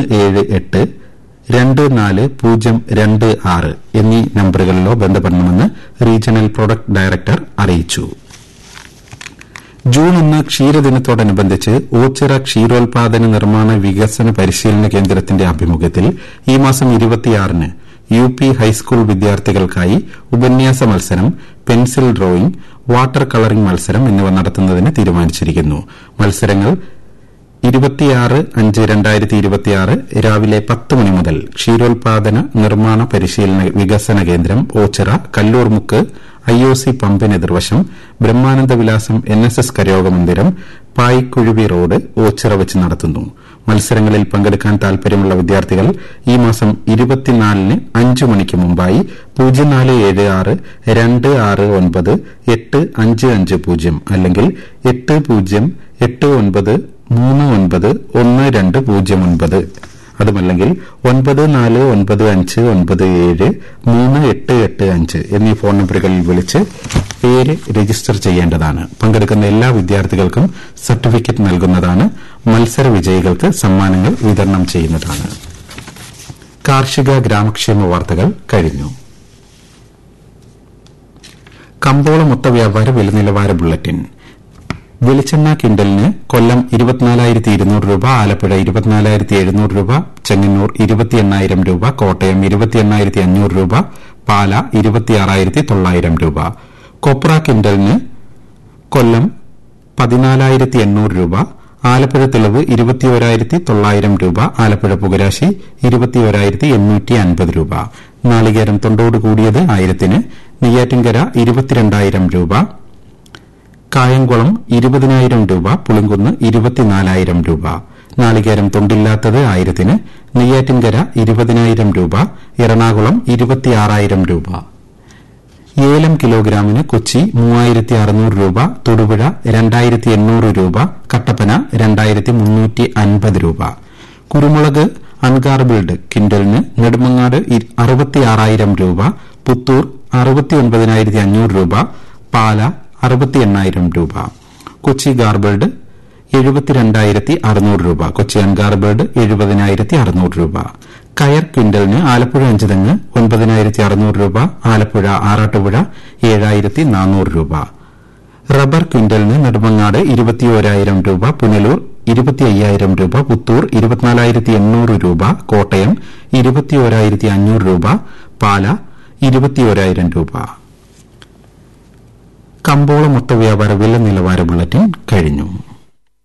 ഏഴ് എട്ട് രണ്ട് നാല് പൂജ്യം രണ്ട് ആറ് എന്നീ നമ്പറുകളിലോ ബന്ധപ്പെടണമെന്ന് റീജിയണൽ പ്രൊഡക്ട് ഡയറക്ടർ അറിയിച്ചു ജൂൺ ഒന്ന് ക്ഷീരദിനത്തോടനുബന്ധിച്ച് ഓച്ചിറ ക്ഷീരോത്പാദന നിർമ്മാണ വികസന പരിശീലന കേന്ദ്രത്തിന്റെ ആഭിമുഖ്യത്തിൽ ഈ മാസം ഇരുപത്തിയാറിന് യു പി ഹൈസ്കൂൾ വിദ്യാർത്ഥികൾക്കായി ഉപന്യാസ മത്സരം പെൻസിൽ ഡ്രോയിംഗ് വാട്ടർ കളറിംഗ് മത്സരം എന്നിവ നടത്തുന്നതിന് തീരുമാനിച്ചിരിക്കുന്നു മത്സരങ്ങൾ ഇരുപത്തിയാറ് അഞ്ച് രണ്ടായിരത്തി ഇരുപത്തിയാറ് രാവിലെ പത്ത് മണി മുതൽ ക്ഷീരോത്പാദന നിർമ്മാണ പരിശീലന വികസന കേന്ദ്രം Ochira Kallurmukku I O C പമ്പിന് എതിർവശം ബ്രഹ്മാനന്ദ വിലാസം എൻ എസ് എസ് കരയോഗ മന്ദിരം പായിക്കുഴുവി റോഡ് ഓച്ചിറ വെച്ച് നടത്തുന്നു മത്സരങ്ങളിൽ പങ്കെടുക്കാൻ താൽപര്യമുള്ള വിദ്യാർത്ഥികൾ ഈ മാസം ഇരുപത്തിനാലിന് അഞ്ചു മണിക്ക് മുമ്പായി പൂജ്യം നാല് ഏഴ് ആറ് രണ്ട് ആറ് ഒൻപത് എട്ട് അഞ്ച് അഞ്ച് പൂജ്യം അല്ലെങ്കിൽ എട്ട് പൂജ്യം എട്ട് ഒൻപത് മൂന്ന് ഒൻപത് ഒന്ന് രണ്ട് പൂജ്യം ഒൻപത് അതുമല്ലെങ്കിൽ ഒൻപത് നാല് ഒൻപത് അഞ്ച് ഒൻപത് ഏഴ് മൂന്ന് എട്ട് എട്ട് അഞ്ച് എന്നീ ഫോൺ നമ്പറുകളിൽ വിളിച്ച് പേര് രജിസ്റ്റർ ചെയ്യേണ്ടതാണ് പങ്കെടുക്കുന്ന എല്ലാ വിദ്യാർത്ഥികൾക്കും സർട്ടിഫിക്കറ്റ് നൽകുന്നതാണ് മത്സര വിജയികൾക്ക് സമ്മാനങ്ങൾ വിതരണം ചെയ്യുന്നതാണ് കാർഷിക ഗ്രാമക്ഷേമ വാർത്തകൾ കഴിഞ്ഞു കമ്പോള മൊത്ത വ്യാപാര വില നിലവാര ബുള്ളറ്റിൻ വെളിച്ചെണ്ണ കിണ്ടലിന് കൊല്ലം ഇരുപത്തിനാലായിരത്തി ഇരുന്നൂറ് രൂപ ആലപ്പുഴ ഇരുപത്തിനാലായിരത്തി എഴുന്നൂറ് രൂപ ചെങ്ങന്നൂർ ഇരുപത്തി എണ്ണായിരം രൂപ കോട്ടയം ഇരുപത്തി എണ്ണായിരത്തി അഞ്ഞൂറ് രൂപ പാല ഇരുപത്തിയാറായിരത്തി തൊള്ളായിരം രൂപ കൊപ്ര കിണ്ടലിന് കൊല്ലം പതിനാലായിരത്തി എണ്ണൂറ് രൂപ ആലപ്പുഴ തെളിവ് ഇരുപത്തിയോരായിരത്തി തൊള്ളായിരം രൂപ ആലപ്പുഴ പുകരാശി ഇരുപത്തിയോരായിരത്തി എണ്ണൂറ്റി അൻപത് രൂപ നാളികേരം തൊണ്ടോട് കൂടിയത് ആയിരത്തിന് നെയ്യാറ്റിൻകര ഇരുപത്തിരണ്ടായിരം രൂപ കായംകുളം ഇരുപതിനായിരം രൂപ പുളിങ്കുന്ന് ഇരുപത്തിനാലായിരം രൂപ നാളികേരം തൊണ്ടില്ലാത്തത് ആയിരത്തിന് നെയ്യാറ്റിൻകര ഇരുപതിനായിരം രൂപ എറണാകുളം ഇരുപത്തിയാറായിരം രൂപ ഏലം കിലോഗ്രാമിന് കൊച്ചി മൂവായിരത്തി അറുന്നൂറ് രൂപ തൊടുപുഴ രണ്ടായിരത്തി എണ്ണൂറ് രൂപ കട്ടപ്പന രണ്ടായിരത്തി മുന്നൂറ്റി അൻപത് രൂപ കുരുമുളക് അൺഗാർബിൾഡ് കിൻഡലിന് നെടുമങ്ങാട് അറുപത്തിയാറായിരം രൂപ പുത്തൂർ അറുപത്തിയൊൻപതിനായിരത്തി അഞ്ഞൂറ് രൂപ പാല അറുപത്തി എണ്ണായിരം രൂപ കൊച്ചി ഗാർബിൾഡ് എഴുപത്തിരണ്ടായിരത്തി അറുന്നൂറ് രൂപ കൊച്ചി അൺഗാർബിൾഡ് എഴുപതിനായിരത്തി അറുന്നൂറ് രൂപ കയർ ക്വിന്റലിന് ആലപ്പുഴ അഞ്ചുതെങ്ങ് ഒൻപതിനായിരത്തി അറുന്നൂറ് രൂപ ആലപ്പുഴ ആറാട്ടുപുഴ ഏഴായിരത്തി നാനൂറ് രൂപ റബ്ബർ ക്വിന്റലിന് നെടുമങ്ങാട് ഇരുപത്തിയോരായിരം രൂപ പുനലൂർ ഇരുപത്തി അയ്യായിരം രൂപ പുത്തൂർ ഇരുപത്തിനാലായിരത്തി എണ്ണൂറ് രൂപ കോട്ടയം ഇരുപത്തിയോരായിരത്തി അഞ്ഞൂറ് രൂപ പാല ഇരുപത്തിയോരായിരം രൂപ കമ്പോള മൊത്ത വ്യാപാര വില നിലവാര ബുള്ളറ്റിൻ കഴിഞ്ഞു